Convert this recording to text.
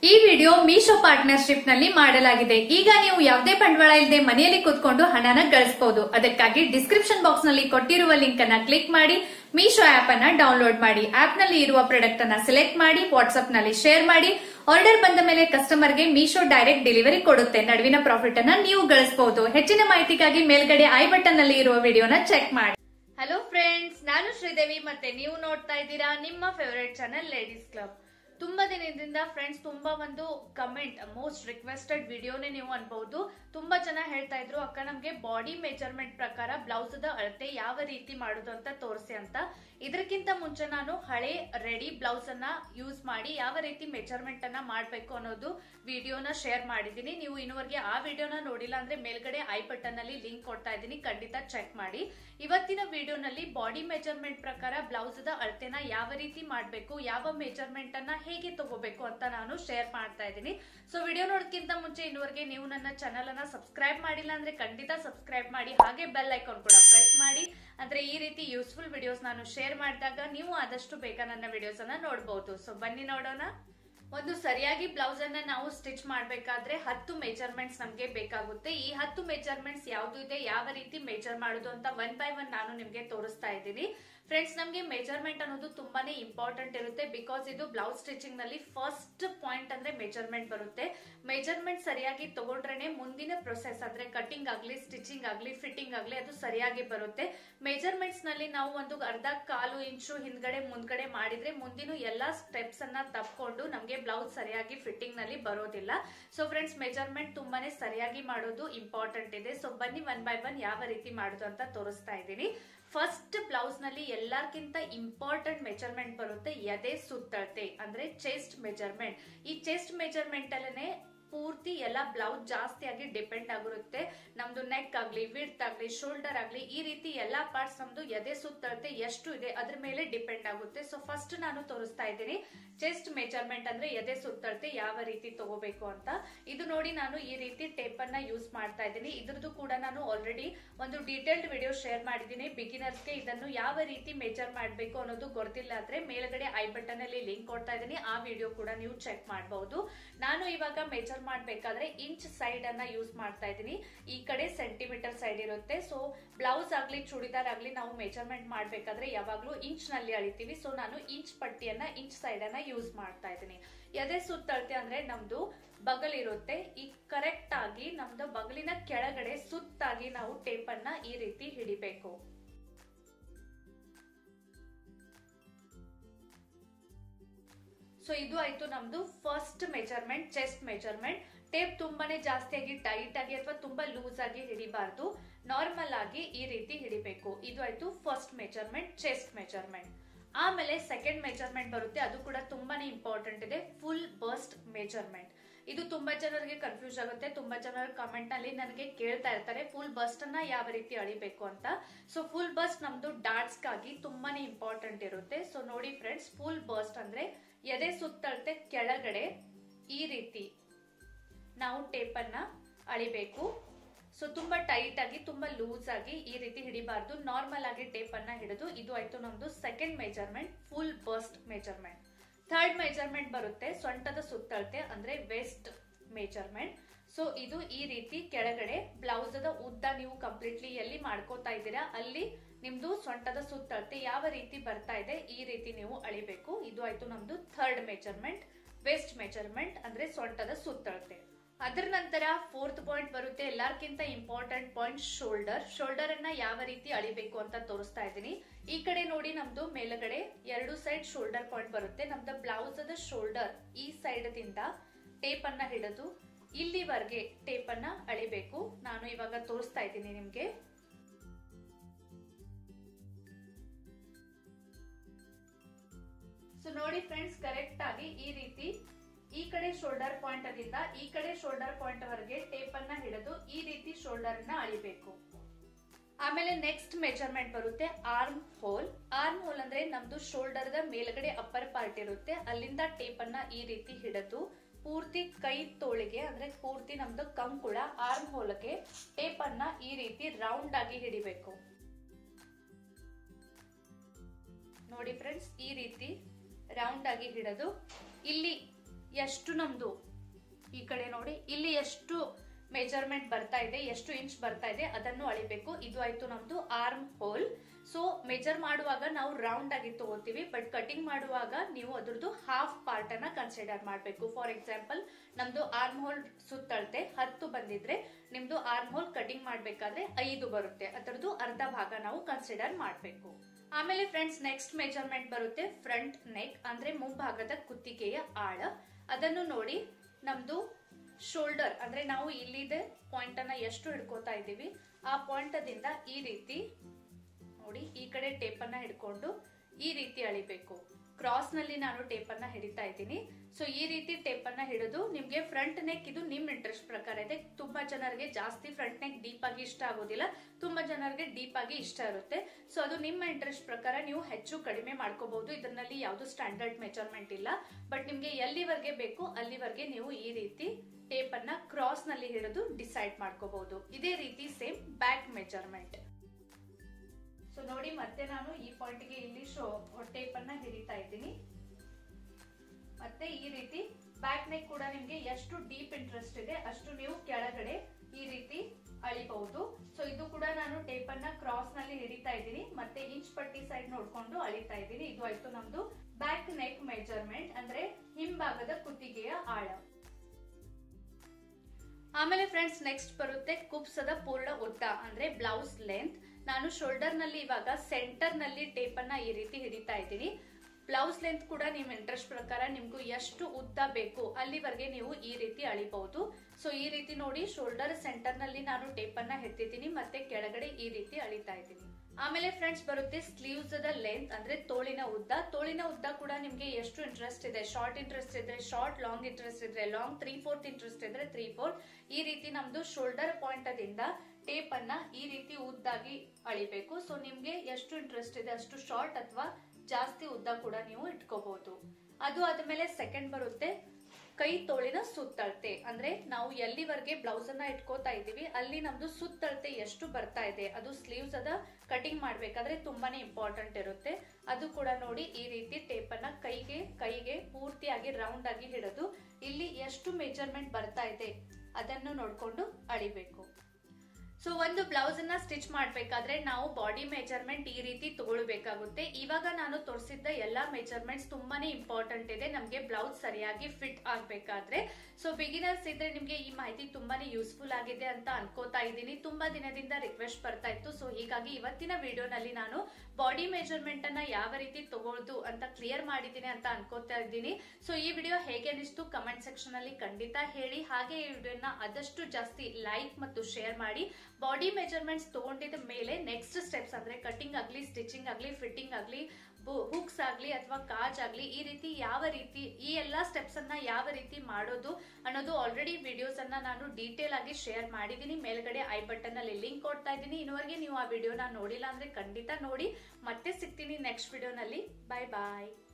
ಈ video Meesho partnership ನಲ್ಲಿ ಮಾಡಲಾಗಿದೆ ಈಗ ನೀವು ಯಾವುದೇ ಬಂಡವಾಳ ಇಲ್ಲದೆ ಮನೆಯಲ್ಲಿ ಕೂತ್ಕೊಂಡು ಹಣನ ಗಳಿಸಬಹುದು ಅದಕ್ಕಾಗಿ ಡಿಸ್ಕ್ರಿಪ್ಷನ್ ಬಾಕ್ಸ್ ನಲ್ಲಿ ಕೊಟ್ಟಿರುವ ಲಿಂಕ್ ಅನ್ನ ಕ್ಲಿಕ್ ಮಾಡಿ ಮೀಶೋ ಆಪ್ ಅನ್ನ ಡೌನ್ಲೋಡ್ ಮಾಡಿ ಆಪ್ ನಲ್ಲಿ ಇರುವ ಪ್ರಾಡಕ್ಟ್ ಅನ್ನ ಸೆಲೆಕ್ಟ್ ಮಾಡಿ ವಾಟ್ಸ್ಆಪ್ ನಲ್ಲಿ ಶೇರ್ ಮಾಡಿ ಆರ್ಡರ್ ಬಂದ ಮೇಲೆ ಕಸ್ಟಮರ್ ಗೆ ಮೀಶೋ ಡೈರೆಕ್ಟ್ ಡೆಲಿವರಿ ಕೊಡುತ್ತೆ ನಡುವಿನ ಪ್ರಾಫಿಟ್ ಅನ್ನ ನೀವು ಗಳಿಸಬಹುದು ಹೆಚ್ಚಿನ ಮಾಹಿತಿಗಾಗಿ ಮೇಲ್ಗಡೆ ಐ ಬಟನ್ ನಲ್ಲಿ ಇರುವ ವಿಡಿಯೋನ ಚೆಕ್ ಮಾಡಿ ಹಲೋ ಫ್ರೆಂಡ್ಸ್ ನಾನು ಶ್ರೀದೇವಿ ಮತ್ತೆ ನೀವು ನೋಡ್ತಾ ಇದ್ದೀರಾ ನಿಮ್ಮ ಫೇವರೇಟ್ ಚಾನೆಲ್ ಲೇಡೀಸ್ ಕ್ಲಬ್ ತುಂಬಾ ದಿನದಿಂದ ಫ್ರೆಂಡ್ಸ್ ತುಂಬಾ ಒಂದು ಕಮೆಂಟ್ ಮೋಸ್ಟ್ ರಿಕ್ವೆಸ್ಟೆಡ್ ವಿಡಿಯೋನೇ ನೀವು ಅನ್ಬಹುದು ತುಂಬಾ ಜನ ಹೇಳ್ತಾ ಇದ್ರು ಅಕ್ಕ ನಮ್ಗೆ ಬಾಡಿ ಮೆಜರ್ಮೆಂಟ್ ಪ್ರಕಾರ ಬ್ಲೌಸ್ ದ ಅಳತೆ ಯಾವ ರೀತಿ ಮಾಡುದು ಅಂತ ತೋರಿಸಿ ಅಂತ ಇದಕ್ಕಿಂತ ಮುಂಚೆ ನಾನು ಹಳೆ ರೆಡಿ ಬ್ಲೌಸ್ ಅನ್ನ ಯೂಸ್ ಮಾಡಿ ಯಾವ ರೀತಿ ಮೆಜರ್ಮೆಂಟ್ ಅನ್ನ ಮಾಡ್ಬೇಕು ಅನ್ನೋದು ವಿಡಿಯೋನ ಶೇರ್ ಮಾಡಿದೀನಿ ನೀವು ಇನ್ನುವರೆಗೆ ಆ ವಿಡಿಯೋನ ನೋಡಿಲ್ಲ ಅಂದ್ರೆ ಮೇಲ್ಗಡೆ ಐ ಬಟನ್ ಅಲ್ಲಿ ಲಿಂಕ್ ಕೊಡ್ತಾ ಇದ್ದೀನಿ ಖಂಡಿತ ಚೆಕ್ ಮಾಡಿ ಇವತ್ತಿನ ವಿಡಿಯೋನಲ್ಲಿ ಬಾಡಿ ಮೆಜರ್ಮೆಂಟ್ ಪ್ರಕಾರ ಬ್ಲೌಸ್ ದ ಅಳತೆನ ಯಾವ ರೀತಿ ಮಾಡ್ಬೇಕು ಯಾವ ಮೆಜರ್ಮೆಂಟ್ ಅನ್ನ ಹೇಗೆ ತಗೋಬೇಕು ಅಂತ ನಾನು ಶೇರ್ ಮಾಡ್ತಾ ಇದ್ದೀನಿ ಸೊ ವಿಡಿಯೋ ನೋಡೋದಕ್ಕಿಂತ ಮುಂಚೆ ಇನ್ನುವರೆಗೆ ನೀವು ನನ್ನ ಚಾನಲ್ ಅನ್ನ ಸಬ್ಸ್ಕ್ರೈಬ್ ಮಾಡಿಲ್ಲ ಅಂದ್ರೆ ಖಂಡಿತ ಸಬ್ಸ್ಕ್ರೈಬ್ ಮಾಡಿ ಹಾಗೆ ಬೆಲ್ ಐಕಾನ್ ಕೂಡ ಪ್ರೆಸ್ ಮಾಡಿ ಅಂದ್ರೆ ಈ ರೀತಿ ಯೂಸ್ಫುಲ್ ವಿಡಿಯೋಸ್ ನಾನು ಶೇರ್ ಮಾಡಿದಾಗ ನೀವು ಆದಷ್ಟು ಬೇಗ ನನ್ನ ವಿಡಿಯೋಸ್ ಅನ್ನ ನೋಡಬಹುದು ಸೊ ಬನ್ನಿ ನೋಡೋಣ ಒಂದು ಸರಿಯಾಗಿ ಬ್ಲೌಸ್ ಅನ್ನ ನಾವು ಸ್ಟಿಚ್ ಮಾಡಬೇಕಾದ್ರೆ ಹತ್ತು ಮೆಜರ್ಮೆಂಟ್ಸ್ ನಮ್ಗೆ ಬೇಕಾಗುತ್ತೆ ಈ ಹತ್ತು ಮೆಜರ್ಮೆಂಟ್ಸ್ ಯಾವ್ದು ಇದೆ ಯಾವ ರೀತಿ ಮೆಜರ್ ಮಾಡೋದು ಅಂತ ಒನ್ ಬೈ ಒನ್ ನಾನು ನಿಮ್ಗೆ ತೋರಿಸ್ತಾ ಇದ್ದೀನಿ ಫ್ರೆಂಡ್ಸ್ ನಮ್ಗೆ ಮೆಜರ್ಮೆಂಟ್ ಅನ್ನೋದು ತುಂಬಾನೇ ಇಂಪಾರ್ಟೆಂಟ್ ಇರುತ್ತೆ ಬಿಕಾಸ್ ಇದು ಬ್ಲೌಸ್ ಸ್ಟಿಚಿಂಗ್ ನಲ್ಲಿ ಫಸ್ಟ್ ಪಾಯಿಂಟ್ ಅಂದ್ರೆ ಮೆಜರ್ಮೆಂಟ್ ಬರುತ್ತೆ ಮೆಜರ್ಮೆಂಟ್ ಸರಿಯಾಗಿ ತಗೊಂಡ್ರೇನೆ ಮುಂದಿನ ಪ್ರೊಸೆಸ್ ಅಂದ್ರೆ ಕಟಿಂಗ್ ಆಗ್ಲಿ ಸ್ಟಿಚಿಂಗ್ ಆಗ್ಲಿ ಫಿಟ್ಟಿಂಗ್ ಆಗ್ಲಿ ಅದು ಸರಿಯಾಗಿ ಬರುತ್ತೆ ಮೆಜರ್ಮೆಂಟ್ಸ್ ನಲ್ಲಿ ನಾವು ಒಂದು ಅರ್ಧ ಕಾಲು ಇಂಚು ಹಿಂದ್ಗಡೆ ಮುಂದ್ಗಡೆ ಮಾಡಿದ್ರೆ ಮುಂದಿನ ಎಲ್ಲಾ ಸ್ಟೆಪ್ಸ್ ಅನ್ನ ತಪ್ಕೊಂಡು ನಮ್ಗೆ ಬ್ಲೌಸ್ ಸರಿಯಾಗಿ ಫಿಟ್ಟಿಂಗ್ ನಲ್ಲಿ ಬರೋದಿಲ್ಲ ಸೊ ಫ್ರೆಂಡ್ಸ್ ಮೆಜರ್ಮೆಂಟ್ ತುಂಬಾನೇ ಸರಿಯಾಗಿ ಮಾಡೋದು ಇಂಪಾರ್ಟೆಂಟ್ ಇದೆ ಸೊ ಬನ್ನಿ ಒನ್ ಬೈ ಒನ್ ಯಾವ ರೀತಿ ಮಾಡೋದು ಅಂತ ತೋರಿಸ್ತಾ ಇದ್ದೀನಿ ಫಸ್ಟ್ ಬ್ಲೌಸ್ ನಲ್ಲಿ ಎಲ್ಲಾರ್ಕಿಂತ ಇಂಪಾರ್ಟೆಂಟ್ ಮೆಜರ್ಮೆಂಟ್ ಬರುತ್ತೆ ಎದೆ ಸುತ್ತಳತೆ ಅಂದ್ರೆ ಚೆಸ್ಟ್ ಮೆಜರ್ಮೆಂಟ್ ಈ ಚೆಸ್ಟ್ ಮೆಜರ್ಮೆಂಟ್ ಅಲ್ಲೇ ಪೂರ್ತಿ ಎಲ್ಲ ಬ್ಲೌಸ್ ಜಾಸ್ತಿ ಆಗಿ ಡಿಪೆಂಡ್ ಆಗಿರುತ್ತೆ ನಮ್ದು ನೆಕ್ ಆಗ್ಲಿ ವಿಡ್ತ್ ಆಗ್ಲಿ ಶೋಲ್ಡರ್ ಆಗ್ಲಿ ಈ ರೀತಿ ಎಲ್ಲಾ ಪಾರ್ಟ್ಸ್ ನಮ್ದು ಎದೆ ಸುತ್ತಳತೆ ಎಷ್ಟು ಇದೆ ಅದ್ರ ಮೇಲೆ ಡಿಪೆಂಡ್ ಆಗುತ್ತೆ ಸೊ ಫಸ್ಟ್ ನಾನು ತೋರಿಸ್ತಾ ಇದ್ದೀನಿ ಚೆಸ್ಟ್ ಮೆಜರ್ಮೆಂಟ್ ಅಂದ್ರೆ ಎದೆ ಸುತ್ತಳತೆ ಯಾವ ರೀತಿ ತಗೋಬೇಕು ಅಂತ ಇದು ನೋಡಿ ನಾನು ಈ ರೀತಿ ಟೇಪ್ ಅನ್ನ ಯೂಸ್ ಮಾಡ್ತಾ ಇದ್ದೀನಿ ಇದ್ರದ್ದು ಕೂಡ ನಾನು ಆಲ್ರೆಡಿ ಒಂದು ಡೀಟೇಲ್ಡ್ ವಿಡಿಯೋ ಶೇರ್ ಮಾಡಿದ್ದೀನಿ ಬಿಗಿನರ್ಸ್ಗೆ ಇದನ್ನು ಯಾವ ರೀತಿ ಮೆಜರ್ ಮಾಡಬೇಕು ಅನ್ನೋದು ಗೊತ್ತಿಲ್ಲ ಆದ್ರೆ ಮೇಲ್ಗಡೆ ಐ ಬಟನ್ ಅಲ್ಲಿ ಲಿಂಕ್ ಕೊಡ್ತಾ ಇದ್ದೀನಿ ಆ ವಿಡಿಯೋ ಕೂಡ ನೀವು ಚೆಕ್ ಮಾಡಬಹುದು ನಾನು ಇವಾಗ ಮೆಜರ್ ಮಾಡ್ಬೇಕಾದ್ರೆ ಇಂಚ್ ಸೈಡ್ ಅನ್ನ ಯೂಸ್ ಮಾಡ್ತಾ ಇದ್ದೀನಿ ಈ ಕಡೆ ಸೆಂಟಿಮೀಟರ್ ಸೈಡ್ ಇರುತ್ತೆ ಸೊ ಬ್ಲೌಸ್ ಆಗ್ಲಿ ಚೂಡಿದಾರ್ ಆಗ್ಲಿ ನಾವು ಮೆಜರ್ಮೆಂಟ್ ಮಾಡ್ಬೇಕಾದ್ರೆ ಯಾವಾಗ್ಲೂ ಇಂಚ್ ನಲ್ಲಿ ಅಳಿತೀವಿ ಸೊ ನಾನು ಇಂಚ್ ಪಟ್ಟಿಯನ್ನ ಇಂಚ್ ಸೈಡ್ ಅನ್ನ ಯೂಸ್ ಮಾಡ್ತಾ ಇದ್ದೀನಿ ಎದೆ ಸುತ್ತಳತೆ ಅಂದ್ರೆ ನಮ್ದು ಬಗಲ್ ಇರುತ್ತೆ ಈ ಕರೆಕ್ಟ್ ಆಗಿ ನಮ್ದು ಬಗಲಿನ ಕೆಳಗಡೆ ಸುತ್ತಾಗಿ ನಾವು ಟೇಪ್ ಅನ್ನ ಈ ರೀತಿ ಹಿಡಿಬೇಕು ಸೊ ಇದು ಆಯ್ತು ನಮ್ದು first measurement chest measurement tape ತುಂಬಾನೇ ಜಾಸ್ತಿಯಾಗಿ ಟೈಟ್ ಆಗಿ ಅಥವಾ ತುಂಬಾ ಲೂಸ್ ಆಗಿ ಹಿಡಿಬಾರ್ದು ನಾರ್ಮಲ್ ಆಗಿ ಈ ರೀತಿ ಹಿಡಿಬೇಕು ಇದು ಆಯ್ತು ಫಸ್ಟ್ ಮೆಜರ್ಮೆಂಟ್ ಚೆಸ್ಟ್ ಮೆಜರ್ಮೆಂಟ್ ಆಮೇಲೆ ಸೆಕೆಂಡ್ ಮೆಜರ್ಮೆಂಟ್ ಬರುತ್ತೆ ಅದು ಕೂಡ ತುಂಬಾನೇ ಇಂಪಾರ್ಟೆಂಟ್ ಇದೆ ಫುಲ್ ಬರ್ಸ್ಟ್ ಮೆಜರ್ಮೆಂಟ್ ಇದು ತುಂಬಾ ಜನರಿಗೆ ಕನ್ಫ್ಯೂಸ್ ಆಗುತ್ತೆ ತುಂಬಾ ಜನರ ಕಮೆಂಟ್ ನಲ್ಲಿ ನನಗೆ ಕೇಳ್ತಾ ಇರ್ತಾರೆ ಫುಲ್ ಬಸ್ಟ್ ಅನ್ನ ಯಾವ ರೀತಿ ಅಳಿಬೇಕು ಅಂತ ಸೊ ಫುಲ್ ಬಸ್ಟ್ ನಮ್ದು ಡಾಟ್ಸ್ ಗಾಗಿ ತುಂಬಾನೇ ಇಂಪಾರ್ಟೆಂಟ್ ಇರುತ್ತೆ ಸೊ ನೋಡಿ ಫ್ರೆಂಡ್ಸ್ ಫುಲ್ ಬಸ್ಟ್ ಅಂದ್ರೆ ಎದೆ ಸುತ್ತಳತೆ ಕೆಳಗಡೆ ಈ ರೀತಿ ನಾವು ಟೇಪ್ ಅನ್ನ ಅಳಿಬೇಕು ಸೊ ತುಂಬಾ ಟೈಟ್ ಆಗಿ ತುಂಬಾ ಲೂಸ್ ಆಗಿ ಈ ರೀತಿ ಹಿಡಿಬಾರ್ದು ನಾರ್ಮಲ್ ಆಗಿ ಟೇಪ್ ಅನ್ನ ಹಿಡಿದು ಇದು ಆಯ್ತು ನಮ್ದು second measurement full bust measurement third measurement ಬರುತ್ತೆ ಸೊಂಟದ ಸುತ್ತಳತೆ ಅಂದ್ರೆ ವೆಸ್ಟ್ ಮೆಜರ್ಮೆಂಟ್ ಸೊ ಇದು ಈ ರೀತಿ ಕೆಳಗಡೆ ಬ್ಲೌಸ್ ಉದ್ದ ನೀವು ಕಂಪ್ಲೀಟ್ಲಿ ಎಲ್ಲಿ ಮಾಡ್ಕೋತಾ ಇದ್ದೀರಾ ಅಲ್ಲಿ ನಿಮ್ದು ಸೊಂಟದ ಸುತ್ತಳತೆ ಯಾವ ರೀತಿ ಬರ್ತಾ ಇದೆ ಈ ರೀತಿ ನೀವು ಅಳಿಬೇಕು ಇದು ಆಯ್ತು ನಮ್ದು ಥರ್ಡ್ ಮೆಜರ್ಮೆಂಟ್ ವೆಸ್ಟ್ ಮೆಜರ್ಮೆಂಟ್ ಅಂದ್ರೆ ಸೊಂಟದ ಸುತ್ತಳತೆ ಅದರ ನಂತರ ಫೋರ್ತ್ ಪಾಯಿಂಟ್ ಬರುತ್ತೆ ಎಲ್ಲಾರ್ಕಿಂತ ಇಂಪಾರ್ಟೆಂಟ್ ಪಾಯಿಂಟ್ ಶೋಲ್ಡರ್ ಶೋಲ್ಡರ್ ಅನ್ನ ಯಾವ ರೀತಿ ಅಳಿಬೇಕು ಅಂತ ತೋರಿಸ್ತಾ ಇದ್ದೀನಿ ಈ ಕಡೆ ನೋಡಿ ನಮ್ದು ಮೇಲಗಡೆ ಎರಡು ಸೈಡ್ ಶೋಲ್ಡರ್ ಪಾಯಿಂಟ್ ಬರುತ್ತೆ ನಮ್ದು ಬ್ಲೌಸ್ ಅದ ಶೋಲ್ಡರ್ ಈ ಸೈಡ್ ದಿಂದ ಟೇಪ್ ಅನ್ನ ಹಿಡಿದು ಇಲ್ಲಿವರೆಗೆ ಟೇಪ್ ಅನ್ನ ಅಳಿಬೇಕು ನಾನು ಇವಾಗ ತೋರಿಸ್ತಾ ಇದ್ದೀನಿ ನಿಮ್ಗೆ ಸೊ ನೋಡಿ ಫ್ರೆಂಡ್ಸ್ ಕರೆಕ್ಟ್ ಆಗಿ ಈ ರೀತಿ ಈ ಕಡೆ ಶೋಲ್ಡರ್ ಪಾಯಿಂಟ್ ಅದಿಂದ ಈ ಕಡೆ ಶೋಲ್ಡರ್ ಪಾಯಿಂಟ್ ವರೆಗೆ ಟೇಪ್ ಅನ್ನ ಹಿಡಿದು ಈ ರೀತಿ ಶೋಲ್ಡರ್ ನ ಅಳಿಬೇಕು ಆಮೇಲೆ ನೆಕ್ಸ್ಟ್ ಮೆಜರ್ಮೆಂಟ್ ಬರುತ್ತೆ ಆರ್ಮ್ ಹೋಲ್ ಆರ್ಮ್ ಹೋಲ್ ಅಂದ್ರೆ ನಮ್ದು ಶೋಲ್ಡರ್ ದ ಮೇಲ್ಗಡೆ ಅಪ್ಪರ್ ಪಾರ್ಟ್ ಇರುತ್ತೆ ಅಲ್ಲಿಂದ ಟೇಪ್ ಅನ್ನ ಈ ರೀತಿ ಹಿಡಿದು ಪೂರ್ತಿ ಕೈ ತೋಳಿಗೆ ಅಂದ್ರೆ ಪೂರ್ತಿ ನಮ್ದು ಕಂಕುಳ ಆರ್ಮ್ ಹೋಲ್ಗೆ ಟೇಪ್ ಅನ್ನ ಈ ರೀತಿ ರೌಂಡ್ ಆಗಿ ಹಿಡಿಬೇಕು ನೋಡಿ ಫ್ರೆಂಡ್ಸ್ ಈ ರೀತಿ ರೌಂಡ್ ಆಗಿ ಹಿಡಿದು ಇಲ್ಲಿ ಎಷ್ಟು ನಮ್ದು ಈ ಕಡೆ ನೋಡಿ ಇಲ್ಲಿ ಎಷ್ಟು ಮೆಜರ್ಮೆಂಟ್ ಬರ್ತಾ ಇದೆ ಎಷ್ಟು ಇಂಚ್ ಬರ್ತಾ ಇದೆ ಅದನ್ನು ಅಳಿಬೇಕು ಇದು ಆಯ್ತು ನಮ್ದು ಆರ್ಮ್ ಹೋಲ್ ಸೊ ಮೆಜರ್ ಮಾಡುವಾಗ ನಾವು ರೌಂಡ್ ಆಗಿ ತಗೋತೀವಿ ಬಟ್ ಕಟಿಂಗ್ ಮಾಡುವಾಗ ನೀವು ಅದ್ರದ್ದು ಹಾಫ್ ಪಾರ್ಟ್ ಅನ್ನ ಕನ್ಸಿಡರ್ ಮಾಡಬೇಕು ಫಾರ್ ಎಕ್ಸಾಂಪಲ್ ನಮ್ದು ಆರ್ಮ್ ಹೋಲ್ ಸುತ್ತಳತೆ ಹತ್ತು ಬಂದಿದ್ರೆ ನಿಮ್ದು ಆರ್ಮ್ ಹೋಲ್ ಕಟಿಂಗ್ ಮಾಡ್ಬೇಕಾದ್ರೆ ಐದು ಬರುತ್ತೆ ಅದರದ್ದು ಅರ್ಧ ಭಾಗ ನಾವು ಕನ್ಸಿಡರ್ ಮಾಡಬೇಕು ಆಮೇಲೆ ಫ್ರೆಂಡ್ಸ್ ನೆಕ್ಸ್ಟ್ ಮೆಜರ್ಮೆಂಟ್ ಬರುತ್ತೆ ಫ್ರಂಟ್ ನೆಕ್ ಅಂದ್ರೆ ಮುಂಭಾಗದ ಕುತ್ತಿಗೆಯ ಆಳ ಅದನ್ನು ನೋಡಿ ನಮ್ದು ಶೋಲ್ಡರ್ ಅಂದ್ರೆ ನಾವು ಇಲ್ಲಿದೆ ಪಾಯಿಂಟ್ ಅನ್ನ ಎಷ್ಟು ಹಿಡ್ಕೋತಾ ಇದ್ದೀವಿ ಆ ಪಾಯಿಂಟ್ ದಿಂದ ಈ ರೀತಿ ನೋಡಿ ಈ ಕಡೆ ಟೇಪ್ ಅನ್ನ ಹಿಡ್ಕೊಂಡು ಈ ರೀತಿ ಅಳಿಬೇಕು ಕ್ರಾಸ್ ನಲ್ಲಿ ನಾನು ಟೇಪ್ ಅನ್ನ ಹಿಡಿತಾ ಇದ್ದೀನಿ ಸೊ ಈ ರೀತಿ ಟೇಪ್ ಅನ್ನ ಹಿಡಿದು ನಿಮ್ಗೆ ಫ್ರಂಟ್ ನೆಕ್ ಇದು ನಿಮ್ ಇಂಟ್ರೆಸ್ಟ್ ಪ್ರಕಾರ ಇದೆ ತುಂಬಾ ಜನರಿಗೆ ಜಾಸ್ತಿ ಫ್ರಂಟ್ ನೆಕ್ ಡೀಪ್ ಆಗಿ ಇಷ್ಟ ಆಗೋದಿಲ್ಲ ತುಂಬಾ ಜನರಿಗೆ ಡೀಪ್ ಆಗಿ ಇಷ್ಟ ಇರುತ್ತೆ ಸೊ ಅದು ನಿಮ್ಮ ಇಂಟ್ರೆಸ್ಟ್ ಪ್ರಕಾರ ನೀವು ಹೆಚ್ಚು ಕಡಿಮೆ ಮಾಡ್ಕೋಬಹುದು ಇದರಲ್ಲಿ ಯಾವ್ದು ಸ್ಟ್ಯಾಂಡರ್ಡ್ ಮೆಜರ್ಮೆಂಟ್ ಇಲ್ಲ ಬಟ್ ನಿಮ್ಗೆ ಎಲ್ಲಿವರೆಗೆ ಬೇಕು ಅಲ್ಲಿವರೆಗೆ ನೀವು ಈ ರೀತಿ ಟೇಪ್ ಅನ್ನ ಕ್ರಾಸ್ ನಲ್ಲಿ ಹಿಡಿದು ಡಿಸೈಡ್ ಮಾಡ್ಕೋಬಹುದು ಇದೇ ರೀತಿ ಸೇಮ್ ಬ್ಯಾಕ್ ಮೆಜರ್ಮೆಂಟ್ ಸೊ ನೋಡಿ ಮತ್ತೆ ನಾನು ಈ ಪಾಯಿಂಟ್ ಗೆ ಇಲ್ಲಿ ಶೋ ಟೇಪ್ ಅನ್ನ ಹಿಡಿತಾ ಇದ್ದೀನಿ ಮತ್ತೆ ಈ ರೀತಿ ಬ್ಯಾಕ್ ನೆಕ್ ಕೂಡ ನಿಮ್ಗೆ ಎಷ್ಟು ಡೀಪ್ ಇಂಟ್ರೆಸ್ಟ್ ಇದೆ ಅಷ್ಟು ನೀವು ಕೆಳಗಡೆ ಈ ರೀತಿ ಅಳಿಬಹುದು ಸೊ ಇದು ಕೂಡ ನಾನು ಟೇಪ್ ಅನ್ನ ಕ್ರಾಸ್ ನಲ್ಲಿ ಹಿಡಿತಾ ಇದ್ದೀನಿ ಮತ್ತೆ ಇಂಚ್ ಪಟ್ಟಿ ಸೈಡ್ ನೋಡ್ಕೊಂಡು ಅಳಿತಾ ಇದ್ದೀನಿ ಇದು ಆಯ್ತು ನಮ್ದು ಬ್ಯಾಕ್ ನೆಕ್ ಮೆಜರ್ಮೆಂಟ್ ಅಂದ್ರೆ ಹಿಂಭಾಗದ ಕುತ್ತಿಗೆಯ ಆಳ ಆಮೇಲೆ ಫ್ರೆಂಡ್ಸ್ ನೆಕ್ಸ್ಟ್ ಬರುತ್ತೆ ಕುಪ್ಸದ ಪೂರ್ಣ ಉದ್ದ ಅಂದ್ರೆ ಬ್ಲೌಸ್ ಲೆಂತ್ ನಾನು ಶೋಲ್ಡರ್ ನಲ್ಲಿ ಇವಾಗ ಸೆಂಟರ್ ನಲ್ಲಿ ಟೇಪ್ ಅನ್ನ ಈ ರೀತಿ ಹಿಡಿತಾ ಇದ್ದೀನಿ ಬ್ಲೌಸ್ ಲೆಂತ್ ಕೂಡ ನಿಮ್ ಇಂಟ್ರೆಸ್ಟ್ ಪ್ರಕಾರ ನಿಮ್ಗೂ ಎಷ್ಟು ಉದ್ದ ಬೇಕು ಅಲ್ಲಿವರೆಗೆ ನೀವು ಈ ರೀತಿ ಅಳಿಬಹುದು ಸೊ ಈ ರೀತಿ ನೋಡಿ ಶೋಲ್ಡರ್ ಸೆಂಟರ್ ನಲ್ಲಿ ನಾನು ಟೇಪ್ ಅನ್ನ ಎತ್ತಿದ್ದೀನಿ ಮತ್ತೆ ಕೆಳಗಡೆ ಈ ರೀತಿ ಅಳಿತಾ ಇದ್ದೀನಿ ಆಮೇಲೆ ಫ್ರೆಂಡ್ಸ್ ಬರುತ್ತೆ ಸ್ಲೀವ್ಸ್ ದ ಲೆಂತ್ ಅಂದ್ರೆ ತೋಳಿನ ಉದ್ದ ತೋಳಿನ ಉದ್ದ ಕೂಡ ನಿಮ್ಗೆ ಎಷ್ಟು ಇಂಟ್ರೆಸ್ಟ್ ಇದೆ ಶಾರ್ಟ್ ಇಂಟ್ರೆಸ್ಟ್ ಇದ್ರೆ ಶಾರ್ಟ್ ಲಾಂಗ್ ಇಂಟ್ರೆಸ್ಟ್ ಇದ್ರೆ ಲಾಂಗ್ ತ್ರೀ ಫೋರ್ತ್ ಇಂಟ್ರೆಸ್ಟ್ ಇದ್ರೆ ತ್ರೀ ಫೋರ್ತ್ ಈ ರೀತಿ ನಮ್ದು ಶೋಲ್ಡರ್ ಪಾಯಿಂಟ್ ದಿಂದ ಟೇಪ್ ಅನ್ನ ಈ ರೀತಿ ಉದ್ದಾಗಿ ಅಳಿಬೇಕು ಸೊ ನಿಮ್ಗೆ ಎಷ್ಟು ಇಂಟ್ರೆಸ್ಟ್ ಇದೆ ಅಷ್ಟು ಶಾರ್ಟ್ ಅಥವಾ ಜಾಸ್ತಿ ಉದ್ದ ಕೂಡ ನೀವು ಇಟ್ಕೋಬಹುದು ಅದು ಆದ್ಮೇಲೆ ಸೆಕೆಂಡ್ ಬರುತ್ತೆ ಕೈ ತೋಳಿನ ಸುತ್ತಳತೆ ಅಂದ್ರೆ ನಾವು ಎಲ್ಲಿವರೆಗೆ ಬ್ಲೌಸ್ ಅನ್ನ ಇಟ್ಕೋತಾ ಇದೀವಿ ಅಲ್ಲಿ ನಮ್ದು ಸುತ್ತಳತೆ ಎಷ್ಟು ಬರ್ತಾ ಇದೆ ಅದು ಸ್ಲೀವ್ಸ್ ಅದ ಕಟಿಂಗ್ ಮಾಡ್ಬೇಕಾದ್ರೆ ತುಂಬಾನೇ ಇಂಪಾರ್ಟೆಂಟ್ ಇರುತ್ತೆ ಅದು ಕೂಡ ನೋಡಿ ಈ ರೀತಿ ಟೇಪ್ ಅನ್ನ ಕೈಗೆ ಕೈಗೆ ಪೂರ್ತಿಯಾಗಿ ರೌಂಡ್ ಆಗಿ ಹಿಡಿದು ಇಲ್ಲಿ ಎಷ್ಟು ಮೆಜರ್ಮೆಂಟ್ ಬರ್ತಾ ಇದೆ ಅದನ್ನು ನೋಡ್ಕೊಂಡು ಅಳಿಬೇಕು ಸೊ ಒಂದು ಬ್ಲೌಸ್ ಅನ್ನ ಸ್ಟಿಚ್ ಮಾಡ್ಬೇಕಾದ್ರೆ ನಾವು ಬಾಡಿ ಮೆಜರ್ಮೆಂಟ್ ಈ ರೀತಿ ತಗೊಳ್ಬೇಕಾಗುತ್ತೆ ಇವಾಗ ನಾನು ತೋರಿಸಿದ್ದ ಎಲ್ಲಾ ಮೆಜರ್ಮೆಂಟ್ಸ್ ತುಂಬಾನೇ ಇಂಪಾರ್ಟೆಂಟ್ ಇದೆ ನಮ್ಗೆ ಬ್ಲೌಸ್ ಸರಿಯಾಗಿ ಫಿಟ್ ಆಗ್ಬೇಕಾದ್ರೆ ಸೊ ಬಿಗಿನರ್ಸ್ ಇದ್ರೆ ನಿಮ್ಗೆ ಈ ಮಾಹಿತಿ ತುಂಬಾನೇ ಯೂಸ್ಫುಲ್ ಆಗಿದೆ ಅಂತ ಅನ್ಕೋತಾ ಇದ್ದೀನಿ ತುಂಬಾ ದಿನದಿಂದ ರಿಕ್ವೆಸ್ಟ್ ಬರ್ತಾ ಇತ್ತು ಸೊ ಹೀಗಾಗಿ ಇವತ್ತಿನ ವಿಡಿಯೋನಲ್ಲಿ ನಾನು ಬಾಡಿ ಮೆಜರ್ಮೆಂಟ್ ಅನ್ನ ಯಾವ ರೀತಿ ತಗೊಳ್ದು ಅಂತ ಕ್ಲಿಯರ್ ಮಾಡಿದ್ದೀನಿ ಅಂತ ಅನ್ಕೋತಾ ಇದ್ದೀನಿ ಸೊ ಈ ವಿಡಿಯೋ ಹೇಗೆ ಅನಿಸ್ತು ಕಮೆಂಟ್ ಸೆಕ್ಷನ್ ಅಲ್ಲಿ ಖಂಡಿತ ಹೇಳಿ ಹಾಗೆ ಈ ವಿಡಿಯೋನ ಆದಷ್ಟು ಜಾಸ್ತಿ ಲೈಕ್ ಮತ್ತು ಶೇರ್ ಮಾಡಿ ಬಾಡಿ ಮೆಜರ್ಮೆಂಟ್ಸ್ ತಗೊಂಡಿದ ಮೇಲೆ ನೆಕ್ಸ್ಟ್ ಸ್ಟೆಪ್ಸ್ ಅಂದ್ರೆ ಕಟಿಂಗ್ ಆಗ್ಲಿ ಸ್ಟಿಚಿಂಗ್ ಆಗ್ಲಿ ಫಿಟ್ಟಿಂಗ್ ಆಗ್ಲಿ ಹುಕ್ಸ್ ಆಗ್ಲಿ ಅಥವಾ ಕಾಜ್ ಆಗ್ಲಿ ಈ ರೀತಿ ಯಾವ ರೀತಿ ಈ ಎಲ್ಲಾ ಸ್ಟೆಪ್ಸ್ ಅನ್ನ ಯಾವ ರೀತಿ ಮಾಡೋದು ಅನ್ನೋದು ಆಲ್ರೆಡಿ ವಿಡಿಯೋಸ್ ಅನ್ನ ನಾನು ಡೀಟೇಲ್ ಆಗಿ ಶೇರ್ ಮಾಡಿದೀನಿ ಮೇಲ್ಗಡೆ ಐ ಬಟನ್ ಅಲ್ಲಿ ಲಿಂಕ್ ಕೊಡ್ತಾ ಇದ್ದೀನಿ ಇನ್ನುವರೆಗೆ ನೀವು ಆ ವಿಡಿಯೋನ ನೋಡಿಲ್ಲ ಅಂದ್ರೆ ಖಂಡಿತ ನೋಡಿ ಮತ್ತೆ ಸಿಗ್ತೀನಿ ನೆಕ್ಸ್ಟ್ ವಿಡಿಯೋನಲ್ಲಿ ಬಾಯ್ ಬಾಯ್